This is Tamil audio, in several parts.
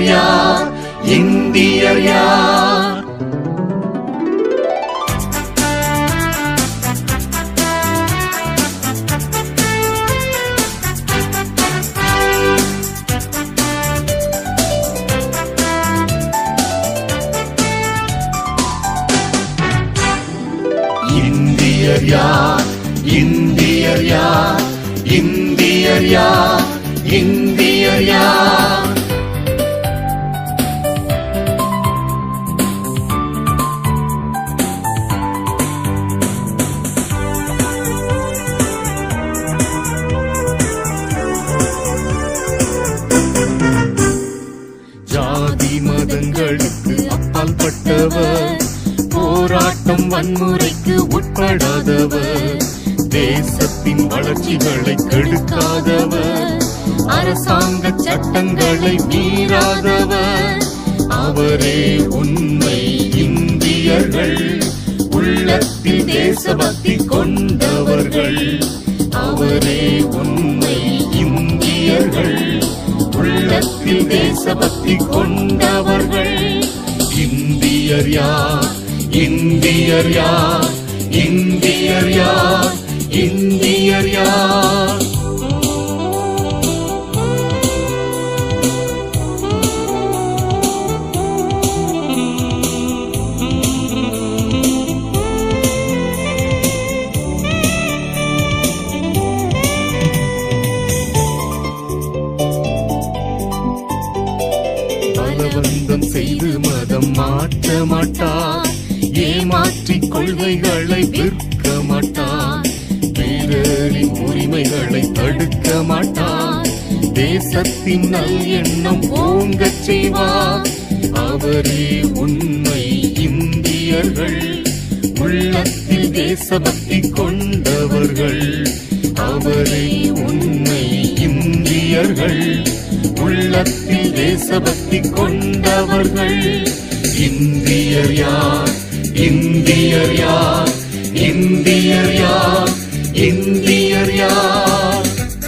யார் இந்தியர் யார் இந்தியர் யார் இந்தியர் யார் இந்தியர் யார் இந்தியர் யார் ஜாதி மதங்களுக்கு அப்பால் பட்டவர் போராட்டம் வன்முறைக்கு உட்படாதவர் தேசத்தின் வளர்ச்சிகளை கெடுக்காதவர் அரசாங்க சட்டங்களை மீறாதவர் அவரே உண்மை இந்தியர்கள் உள்ளத்தில் தேசபக்தி கொண்டவர்கள் அவரே உண்மை இந்தியர்கள் உள்ளத்தில் தேசபக்தி கொண்டவர்கள் இந்தியர் யார் இந்தியர் யார் இந்தியர் யார் இந்தியர் யார் பலவந்தம் செய்து மதம் மாற்ற மாட்டார் ஏமாற்றிக் கொள்கைகளை விற்க மாட்டார் பிறரின் உரிமைகளை தடுக்க மாட்டார் தேசத்தின் நல் எண்ணம் ஓங்கச் செய்வார் அவரே உண்மை இந்தியர்கள் உள்ளத்தில் தேசபக்தி கொண்டவர்கள் அவரே உண்மை இந்தியர்கள் உள்ளத்தில் தேசபக்தி கொண்டவர்கள் இந்தியர் யார் இந்தியர் யார் இந்தியர் யார் இந்தியர் யார்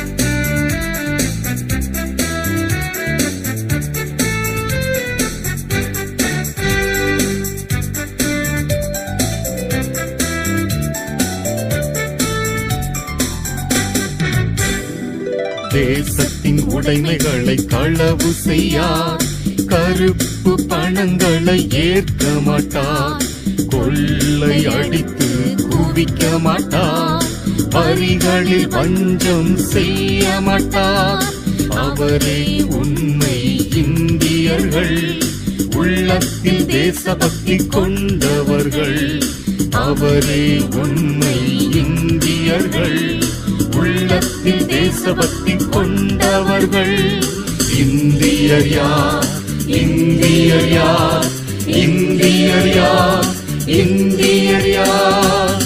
தேசத்தின் உடைமைகளை களவு செய்யார் கருப்பு பணங்களை ஏற்க மாட்டார் கொள்ளை அடித்து குவிக்க மாட்டார் வரிகளில் வஞ்சம் செய்ய மாட்டார் அவரே உண்மை இந்தியர்கள் உள்ளத்தில் தேசபக்தி கொண்டவர்கள் அவரே உண்மை இந்தியர்கள் உள்ளத்தில் தேசபக்தி கொண்டவர்கள் இந்தியர் யார் இந்தியர் யார் இந்தியர் யார் இந்தியர் யார்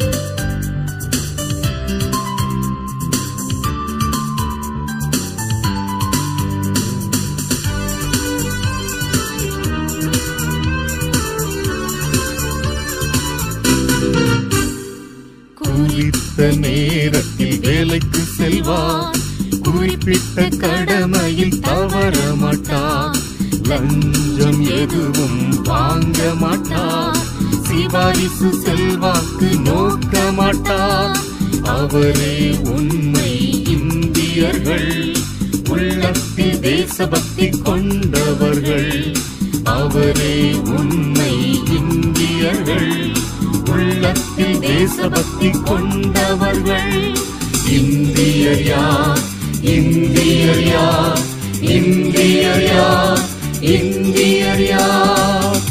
குறித்த நேரத்தில் வேலைக்கு செல்வார் குறிப்பிட்ட கடமையில் தவற மாட்டார் லஞ்சம் எதுவும் வாங்க மாட்டார் சிபாரிசு செல்வாக்கு நோக்க மாட்டார் அவரே உண்மை இந்தியர்கள் உள்ளத்தில் தேசபக்தி கொண்டவர்கள் அவரே உண்மை இந்தியர்கள் உள்ளத்தில் தேசபக்தி கொண்டவர்கள் இந்தியர் யார் இந்தியர் யார் இந்தியர் யார் இந்தியர் யார்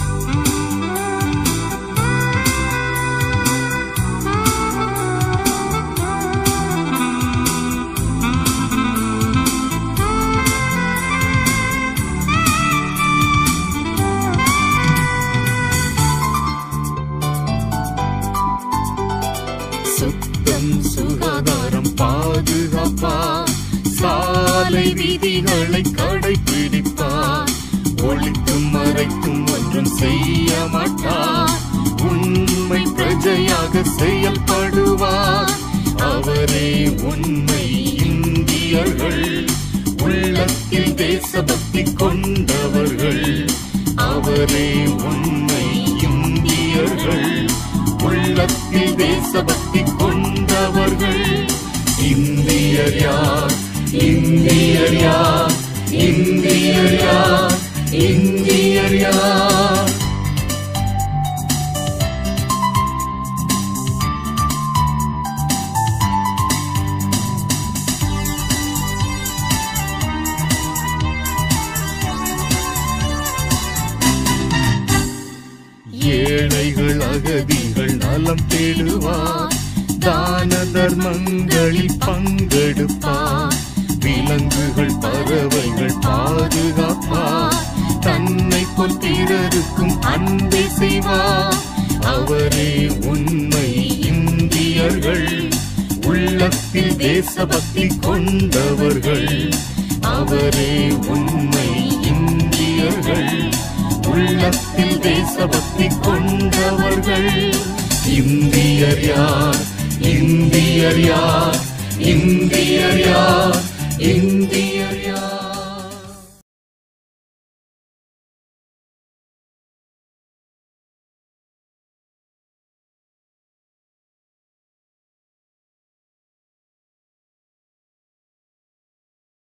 சுத்தம் சுகாதாரம் பாதுகாப்பார் சாலை விதிகளை கடைபிடிப்பார் ஒளித்தும் மறைத்தும் ஒன்றும் செய்ய மாட்டார் உண்மை பிரஜையாக செயல்படுவார் அவரே உண்மை இந்தியர்கள் உள்ள உள்ளத்தில் தேசபக்தி கொண்டவர்கள் அவரே உண்மை இந்தியர்கள் உள்ளத்தில் தேசபக்தி கொண்டவர்கள் இந்தியர் யார் இந்தியர் யார் இந்தியர் யார் இந்தியர் யார் ஏழைகள் அகதிகள் நலம் தேடுவார் தான தர்மங்களில் பங்கெடுப்பார் விலங்குகள் பறவைகள் பாதுகாப்பார் தன்னை போல் பிறருக்கும் அன்பை செய்வார் அவரே உண்மை இந்தியர்கள் உள்ளத்தில் தேசபக்தி கொண்டவர்கள் அவரே உண்மை இந்தியர்கள் உள்ளத்தில் தேசபக்தி கொண்டவர்கள் இந்தியர் யார் இந்தியர் யார் இந்தியர் யார் இந்தியர் யார்